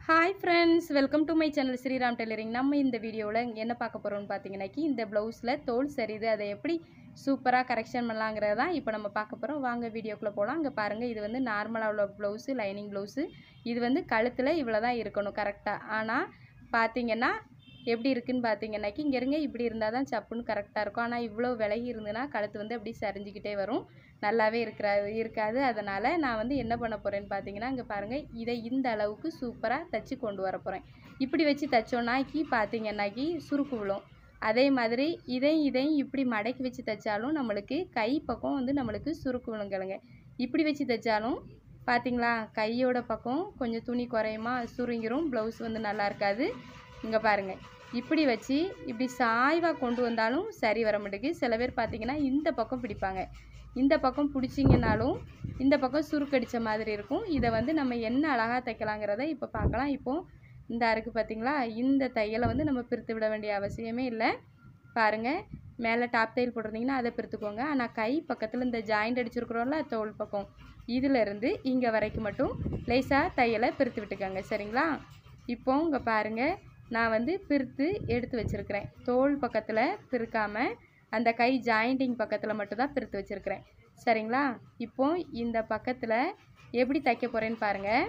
hi friends welcome to my channel Sriram tailoring நம்ம இந்த வீடியோவில் என்ன பார்க்க போகிறோம்னு பார்த்தீங்கன்னாக்கி இந்த ப்ளவுஸில் தோல் சரியுது அதை எப்படி சூப்பராக கரெக்ஷன் பண்ணலாங்கிறத தான் இப்போ நம்ம பார்க்க போகிறோம் வாங்க வீடியோக்குள்ளே போகலாம் அங்கே பாருங்கள் இது வந்து நார்மலாக உள்ள ப்ளவுஸு லைனிங் ப்ளவுஸு இது வந்து கழுத்தில் இவ்வளோ தான் இருக்கணும் கரெக்டாக ஆனால் பார்த்தீங்கன்னா எப்படி இருக்குன்னு பார்த்தீங்கன்னாக்கி இங்கே இருங்க இப்படி இருந்தால் தான் சப்புன்னு கரெக்டாக இருக்கும் ஆனால் இவ்வளோ விலகி இருந்ததுன்னா கழுத்து வந்து அப்படி சரிஞ்சிக்கிட்டே வரும் நல்லாவே இருக்கிறாது இருக்காது அதனால் நான் வந்து என்ன பண்ண போகிறேன்னு பார்த்தீங்கன்னா இங்கே பாருங்கள் இதை இந்த அளவுக்கு சூப்பராக தச்சு கொண்டு வர போகிறேன் இப்படி வச்சு தைச்சோன்னாக்கி பார்த்தீங்கன்னாக்கி சுருக்கு விழும் அதே மாதிரி இதையும் இதையும் இப்படி மடக்கி வச்சு தைச்சாலும் நம்மளுக்கு கை பக்கம் வந்து நம்மளுக்கு சுருக்கு விழுங்கலுங்க இப்படி வச்சு தைச்சாலும் பார்த்தீங்களா கையோட பக்கம் கொஞ்சம் துணி குறையுமா சுருங்கிரும் ப்ளவுஸ் வந்து நல்லா இருக்காது இங்கே பாருங்கள் இப்படி வச்சு இப்படி சாய்வாக கொண்டு வந்தாலும் சரி வர மாட்டேங்குது சில பேர் பார்த்தீங்கன்னா இந்த பக்கம் பிடிப்பாங்க இந்த பக்கம் பிடிச்சிங்கனாலும் இந்த பக்கம் சுருக்கடித்த மாதிரி இருக்கும் இதை வந்து நம்ம என்ன அழகாக தைக்கலாங்கிறத இப்போ பார்க்கலாம் இப்போது இந்த அருக்கு பார்த்தீங்களா இந்த தையலை வந்து நம்ம பிரித்து விட வேண்டிய அவசியமே இல்லை பாருங்கள் மேலே டாப் தையல் போட்டிருந்தீங்கன்னா அதை பிரித்துக்கோங்க ஆனால் கை பக்கத்தில் இந்த ஜாயிண்ட் அடிச்சிருக்கிறோம்ல தோல் பக்கம் இதிலேருந்து இங்கே வரைக்கும் மட்டும் லேசாக தையலை பிரித்து விட்டுக்கோங்க சரிங்களா இப்போ இங்கே பாருங்கள் நான் வந்து பிரித்து எடுத்து வச்சுருக்கிறேன் தோல் பக்கத்தில் பிரிக்காமல் அந்த கை ஜாயிண்டிங் பக்கத்தில் மட்டும்தான் பிரித்து வச்சுருக்கிறேன் சரிங்களா இப்போ இந்த பக்கத்தில் எப்படி தைக்க போகிறேன்னு பாருங்கள்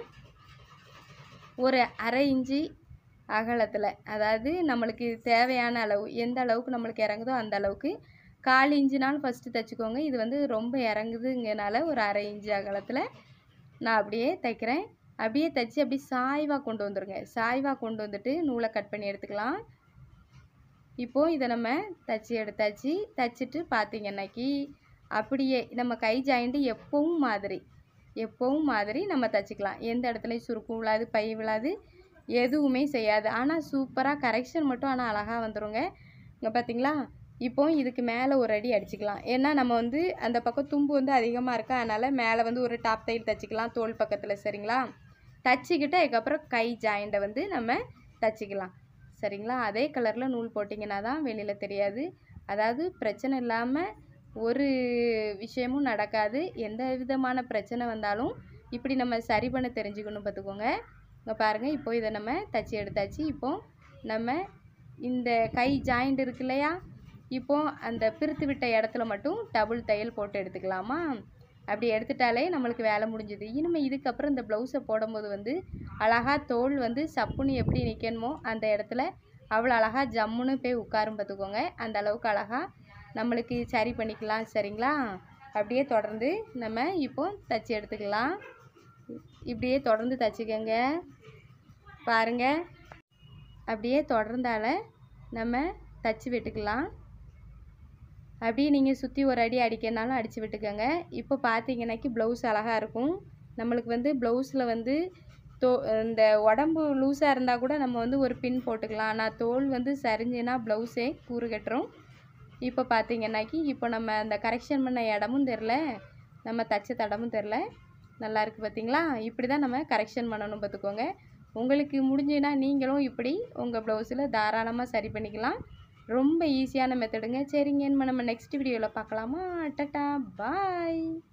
ஒரு அரை இன்ச்சு அகலத்தில் அதாவது நம்மளுக்கு தேவையான அளவு எந்த அளவுக்கு நம்மளுக்கு இறங்குதோ அந்த அளவுக்கு கால் இன்ச்சுனாலும் ஃபஸ்ட்டு தைச்சிக்கோங்க இது வந்து ரொம்ப இறங்குதுங்கனால ஒரு அரை இன்ச்சு அகலத்தில் நான் அப்படியே தைக்கிறேன் அப்படியே தைச்சி அப்படியே சாய்வாக கொண்டு வந்துருங்க சாய்வாக கொண்டு வந்துட்டு நூலை கட் பண்ணி எடுத்துக்கலாம் இப்போது இதை நம்ம தச்சு எடுத்தாச்சு தச்சுட்டு பார்த்தீங்கன்னாக்கி அப்படியே நம்ம கை ஜாயிண்ட்டு எப்பவும் மாதிரி எப்பவும் மாதிரி நம்ம தச்சுக்கலாம் எந்த இடத்துலையும் சுருக்கும் விழாது பை விழாது எதுவுமே செய்யாது ஆனால் சூப்பராக கரெக்ஷன் மட்டும் ஆனால் அழகாக வந்துருங்க இங்கே பார்த்தீங்களா இப்போ இதுக்கு மேலே ஒரு அடி அடிச்சுக்கலாம் ஏன்னா நம்ம வந்து அந்த பக்கம் தும்பு வந்து அதிகமாக இருக்கா அதனால் மேலே வந்து ஒரு டாப் தையல் தச்சுக்கலாம் தோல் பக்கத்தில் சரிங்களா தச்சுக்கிட்டு அதுக்கப்புறம் கை ஜாயிண்ட்டை வந்து நம்ம தச்சுக்கலாம் சரிங்களா அதே கலரில் நூல் போட்டிங்கன்னா தான் வெளியில் தெரியாது அதாவது பிரச்சனை இல்லாமல் ஒரு விஷயமும் நடக்காது எந்த விதமான பிரச்சனை வந்தாலும் இப்படி நம்ம சரி பண்ண தெரிஞ்சுக்கணும் பார்த்துக்கோங்க இங்கே பாருங்கள் இப்போ இதை நம்ம தச்சு எடுத்தாச்சு இப்போ நம்ம இந்த கை ஜாயிண்ட் இருக்கு இல்லையா இப்போ அந்த பிரித்து விட்ட இடத்துல மட்டும் டபுள் தையல் போட்டு எடுத்துக்கலாமா அப்படி எடுத்துட்டாலே நம்மளுக்கு வேலை முடிஞ்சுது இனிமேல் இதுக்கப்புறம் இந்த ப்ளவுஸை போடும்போது வந்து அழகாக தோல் வந்து சப்புன்னு எப்படி நிற்கணுமோ அந்த இடத்துல அவ்வளோ அழகாக ஜம்முன்னு போய் உட்காரும் பார்த்துக்கோங்க அந்த அளவுக்கு அழகாக நம்மளுக்கு சரி பண்ணிக்கலாம் சரிங்களா அப்படியே தொடர்ந்து நம்ம இப்போ தச்சு எடுத்துக்கலாம் இப்படியே தொடர்ந்து தச்சுக்கோங்க பாருங்கள் அப்படியே தொடர்ந்தால நம்ம தச்சு விட்டுக்கலாம் அப்படியே நீங்கள் சுற்றி ஒரு அடி அடிக்கிறனாலும் அடித்து விட்டுக்கோங்க இப்போ பார்த்தீங்கன்னாக்கி ப்ளவுஸ் அழகாக இருக்கும் நம்மளுக்கு வந்து ப்ளவுஸில் வந்து தோ இந்த உடம்பு லூஸாக இருந்தால் கூட நம்ம வந்து ஒரு பின் போட்டுக்கலாம் ஆனால் தோல் வந்து சரிஞ்சுன்னா ப்ளவுஸே கூறு கட்டுரும் இப்போ பார்த்தீங்கன்னாக்கி இப்போ நம்ம அந்த கரெக்ஷன் பண்ண இடமும் தெரில நம்ம தச்ச தடமும் தெரில நல்லா இருக்குது பார்த்தீங்களா இப்படி தான் நம்ம கரெக்ஷன் பண்ணணும் பார்த்துக்கோங்க உங்களுக்கு முடிஞ்சுன்னா நீங்களும் இப்படி உங்கள் ப்ளவுஸில் தாராளமாக சரி பண்ணிக்கலாம் ரொம்ப ஈஸியான மெத்தடுங்க சரிங்க நம்ம நெக்ஸ்ட் வீடியோவில் பார்க்கலாமா டட்டா பாய்